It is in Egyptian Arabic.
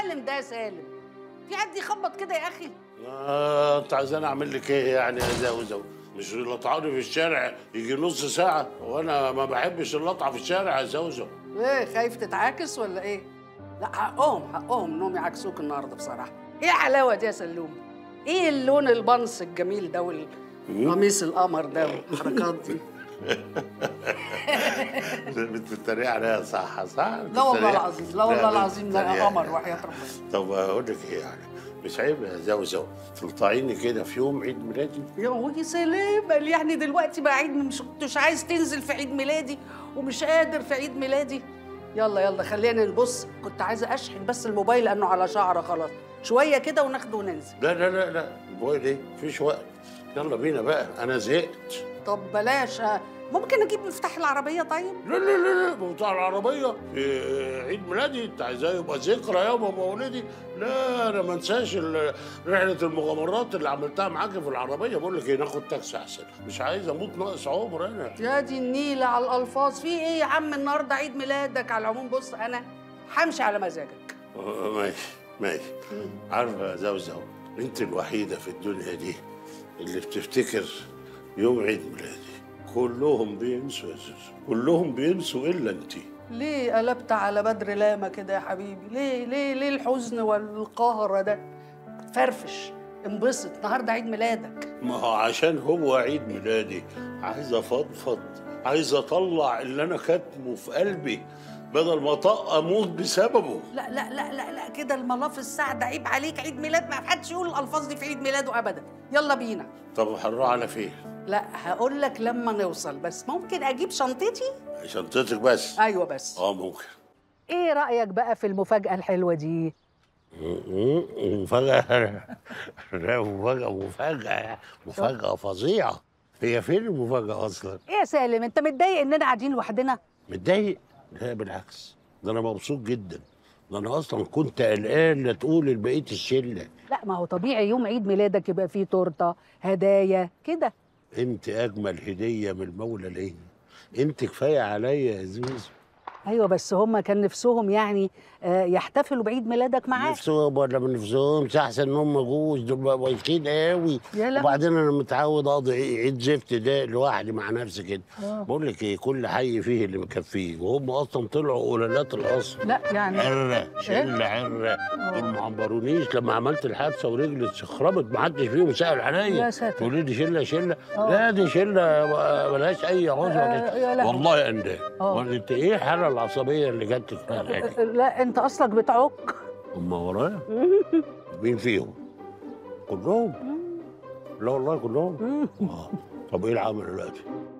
سالم ده يا سالم في حد يخبط كده يا اخي آه انت عايزاني اعمل لك ايه يعني يا زوزو مش لطعاني في الشارع يجي نص ساعة وانا ما بحبش اللطعة في الشارع يا زوزو ايه خايف تتعاكس ولا ايه لا حقهم حقهم انهم يعكسوك النهارده بصراحه ايه الحلاوه دي يا سلوم ايه اللون البنص الجميل ده والقميص القمر ده والحركات دي بتتريق عليا صح صح لا والله العظيم لا والله العظيم لا بتتريق. قمر وحياه ربنا طب اقول لك ايه يعني مش عيب يا زوزو تلطعيني كده في يوم عيد ميلادي يا وي سلام قال يعني دلوقتي بقى عيد مش مش عايز تنزل في عيد ميلادي ومش قادر في عيد ميلادي يلا يلا خلينا نبص كنت عايزه اشحن بس الموبايل لانه على شعره خلاص شويه كده وناخده وننزل لا لا لا لا الموبايل ايه مفيش وقت يلا بينا بقى انا زهقت طب بلاش آه، ممكن اجيب مفتاح العربيه طيب لا لا لا لا بتاع العربية في عيد ميلادي انت عايزاه يبقى ذكرى يوم مولدي لا انا ما انساش ال- رحلة المغامرات اللي عملتها معاكي في العربية بقول لك ايه ناخد تاكسي احسن مش عايز اموت ناقص عمر انا يا دي النيلة على الألفاظ في إيه يا عم النهاردة عيد ميلادك على العموم بص أنا همشي على مزاجك آه، ماشي ماشي عارفة يا زوزو انت الوحيدة في الدنيا دي اللي بتفتكر يوم عيد ميلادي كلهم بينسوا يا زوزو كلهم بينسوا الا انت ليه قلبت على بدر لامة كده يا حبيبي ليه ليه ليه الحزن والقهر ده فرفش انبسط النهارده عيد ميلادك ما هو عشان هو عيد ميلادي عايز افضفض عايز اطلع اللي انا كاتمه في قلبي بدل ما طق اموت بسببه لا لا لا لا لا كده الملاف السعد عيب عليك عيد ميلاد ما حدش يقول الألفاظ دي في عيد ميلاده أبدا يلا بينا طب هنروح على فين لا هقول لك لما نوصل بس ممكن أجيب شنطتي شنطتك بس أيوة بس اه ممكن إيه رأيك بقى في المفاجأة الحلوة دي مفاجأة لا مفاجأة مفاجأة مفاجأة فظيعة هي فين المفاجأة أصلا؟ إيه يا سالم أنت متضايق إننا قاعدين لوحدنا متضايق؟ لا بالعكس ده أنا مبسوط جدا ده أنا أصلا كنت قلقان لا تقول لبقية الشلة لا ما هو طبيعي يوم عيد ميلادك يبقى فيه تورته هدايا كده أنت أجمل هدية من المولى ليا أنت كفاية عليا يا زوزو ايوه بس هم كان نفسهم يعني آه، يحتفلوا بعيد ميلادك معاك نفسهم ولا ما نفسهمش احسن ان هم جوز دول بقى بايخين قوي يا لهوي. وبعدين انا متعود اقضي عيد زفت ده لوحدي مع نفسي كده آه. بقول لك ايه كل حي فيه اللي مكفيه وهم اصلا طلعوا قلالات الاصل لا يعني حره شله حره دول ما عبرونيش لما عملت الحادثه ورجلي اتشخربت ما حدش فيهم سال عليا يا ساتر. تقولي لي شله شله آه. لا دي شله ملهاش اي عذر آه، يا لهوي. والله يا اندال آه. انت ايه الحاله العصبيه اللي جت فجاه دي؟ لا انت اصلك بتعك هم ورايا مين فيهم؟ كلهم؟ لا والله كلهم؟ آه. طب ايه العمل دلوقتي؟